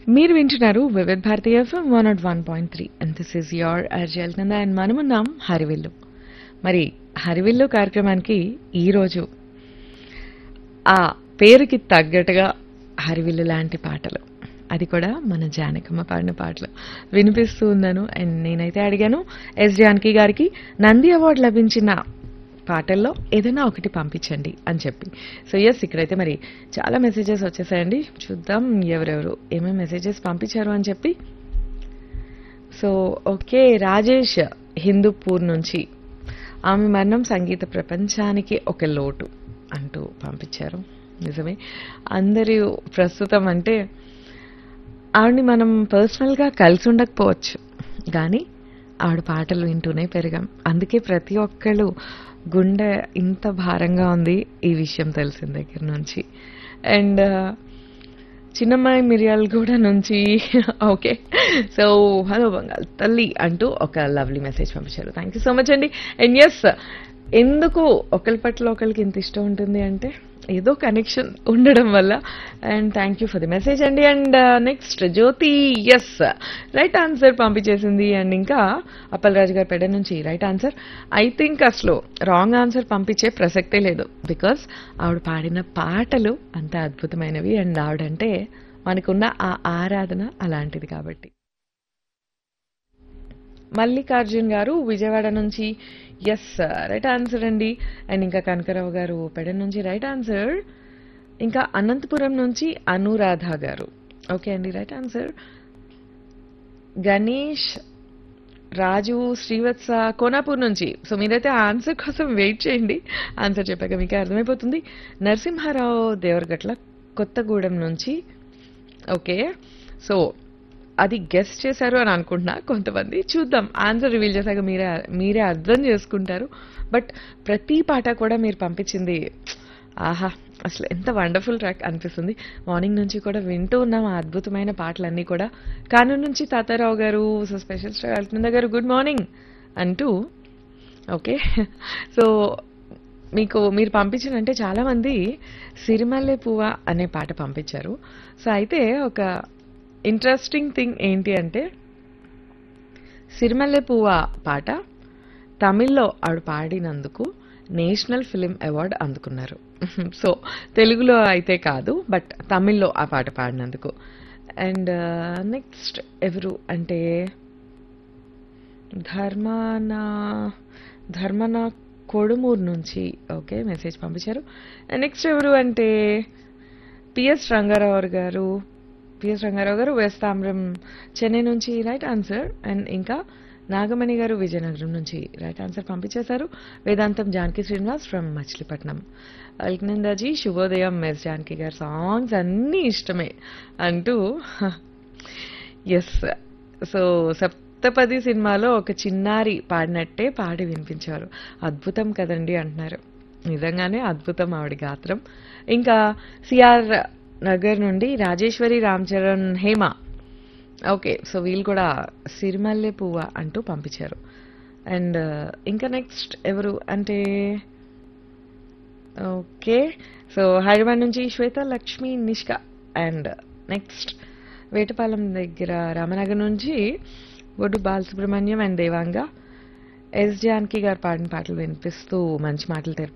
మీరు వింటున్నారు Vividh Bharati FM one nought one point three and this is your అర్జల్ కింద అండ్ మనమున్నాం హరివిల్లు మరి హరివిల్లు కార్యక్రమానికి ఈరోజు ఆ పేరుకి తగ్గట్టుగా హరివిల్లు లాంటి పాటలు అది కూడా మన జానకమ్మ పాడిన పాటలు వినిపిస్తూ ఉన్నాను అండ్ నేనైతే అడిగాను ఎస్ జానకి గారికి నంది అవార్డు లభించిన పాటల్లో ఏదైనా ఒకటి పంపించండి అని చెప్పి సో ఎస్ ఇక్కడైతే మరి చాలా మెసేజెస్ వచ్చేసాయండి చూద్దాం ఎవరెవరు ఏమేమి మెసేజెస్ పంపించారు అని చెప్పి సో ఓకే రాజేష్ హిందూపూర్ నుంచి ఆమె మరణం సంగీత ప్రపంచానికి ఒక లోటు అంటూ పంపించారు నిజమే అందరూ ప్రస్తుతం అంటే ఆవిడని మనం పర్సనల్గా కలిసి ఉండకపోవచ్చు కానీ ఆవిడ పాటలు వింటూనే పెరిగాం అందుకే ప్రతి ఒక్కళ్ళు గుండె ఇంత భారంగా ఉంది ఈ విషయం తెలిసిన దగ్గర నుంచి అండ్ చిన్నమ్మాయి మిర్యాలగూడ నుంచి ఓకే సో హలో బంగాల్ తల్లి అంటూ ఒక లవ్లీ మెసేజ్ పంపించారు థ్యాంక్ యూ సో మచ్ అండి అండ్ ఎస్ ఎందుకు ఒకరి పట్ల ఒకరికి ఇంత ఇష్టం ఉంటుంది అంటే ఏదో కనెక్షన్ ఉండడం వల్ల and thank you for the message అండి and next Jyothi yes right answer పంపించేసింది అండ్ ఇంకా అప్పలరాజు గారి పెడ నుంచి రైట్ ఆన్సర్ ఐ థింక్ అసలు రాంగ్ ఆన్సర్ పంపించే ప్రసక్తే లేదు బికాస్ ఆవిడ పాడిన పాటలు అంత అద్భుతమైనవి అండ్ ఆవిడంటే మనకున్న ఆ ఆరాధన అలాంటిది కాబట్టి మల్లికార్జున్ గారు విజయవాడ నుంచి ఎస్ రైట్ ఆన్సర్ అండి అండ్ ఇంకా కనకరావు గారు పెడ నుంచి రైట్ ఆన్సర్ ఇంకా అనంతపురం నుంచి అనురాధ గారు ఓకే అండి రైట్ ఆన్సర్ గణేష్ రాజు శ్రీవత్స కోనాపూర్ నుంచి సో మీరైతే ఆ ఆన్సర్ కోసం వెయిట్ చేయండి ఆన్సర్ చెప్పాక మీకు అర్థమైపోతుంది నరసింహారావు దేవరగట్ల కొత్తగూడెం నుంచి ఓకే సో అది గెస్ట్ చేశారు అని అనుకుంటున్నా కొంతమంది చూద్దాం ఆన్సర్ రివీల్ చేశాక మీరే మీరే అర్థం చేసుకుంటారు బట్ ప్రతి పాట కూడా మీరు పంపించింది ఆహా అసలు ఎంత వండర్ఫుల్ ట్రాక్ అనిపిస్తుంది మార్నింగ్ నుంచి కూడా వింటూ ఉన్నాం ఆ అద్భుతమైన పాటలన్నీ కూడా కానూరు నుంచి తాతారావు గారు సో స్పెషల్ స్టార్ అల్కనంద గారు గుడ్ మార్నింగ్ అంటూ ఓకే సో మీకు మీరు పంపించినంటే చాలామంది సిరిమల్లె పువ్వ అనే పాట పంపించారు సో అయితే ఒక ఇంట్రెస్టింగ్ థింగ్ ఏంటి అంటే సిరిమల్లె పువ్వ పాట తమిళ్లో ఆవిడ పాడినందుకు నేషనల్ ఫిలిం అవార్డ్ అందుకున్నారు సో తెలుగులో అయితే కాదు బట్ తమిళ్లో ఆ పాట పాడినందుకు అండ్ నెక్స్ట్ ఎవరు అంటే ధర్మానా ధర్మనా కొడుమూరు నుంచి ఓకే మెసేజ్ పంపించారు నెక్స్ట్ ఎవరు అంటే పిఎస్ రంగారావు గారు పిఎస్ రంగారావు గారు వెస్ట్ తామ్రం చెన్నై నుంచి రైట్ ఆన్సర్ అండ్ ఇంకా నాగమణి గారు విజయనగరం నుంచి రైట్ ఆన్సర్ పంపించేశారు వేదాంతం జానకి శ్రీనివాస్ ఫ్రమ్ మచిలీపట్నం అల్కనందాజీ శుభోదయం మెస్ జానకి గారు సాంగ్స్ అన్నీ ఇష్టమే అంటూ ఎస్ సో సప్తపది సినిమాలో ఒక చిన్నారి పాడినట్టే పాడి వినిపించారు అద్భుతం కదండి అంటున్నారు నిజంగానే అద్భుతం ఆవిడ గాత్రం ఇంకా సిఆర్ నగర్ నుండి రాజేశ్వరి రామ్ చరణ్ హేమ ఓకే సో వీళ్ళు కూడా సిరిమల్లె పువ్వ అంటూ పంపించారు అండ్ ఇంకా నెక్స్ట్ ఎవరు అంటే ఓకే సో హైదరాబాద్ నుంచి శ్వేత లక్ష్మి నిష్క అండ్ నెక్స్ట్ వేటపాలెం దగ్గర రామనగర్ నుంచి బొడ్డు బాలసుబ్రహ్మణ్యం అండ్ దేవాంగ ఎస్ జానకి గారు పాడిన పాటలు వినిపిస్తూ మంచి మాటలు తెరిపారు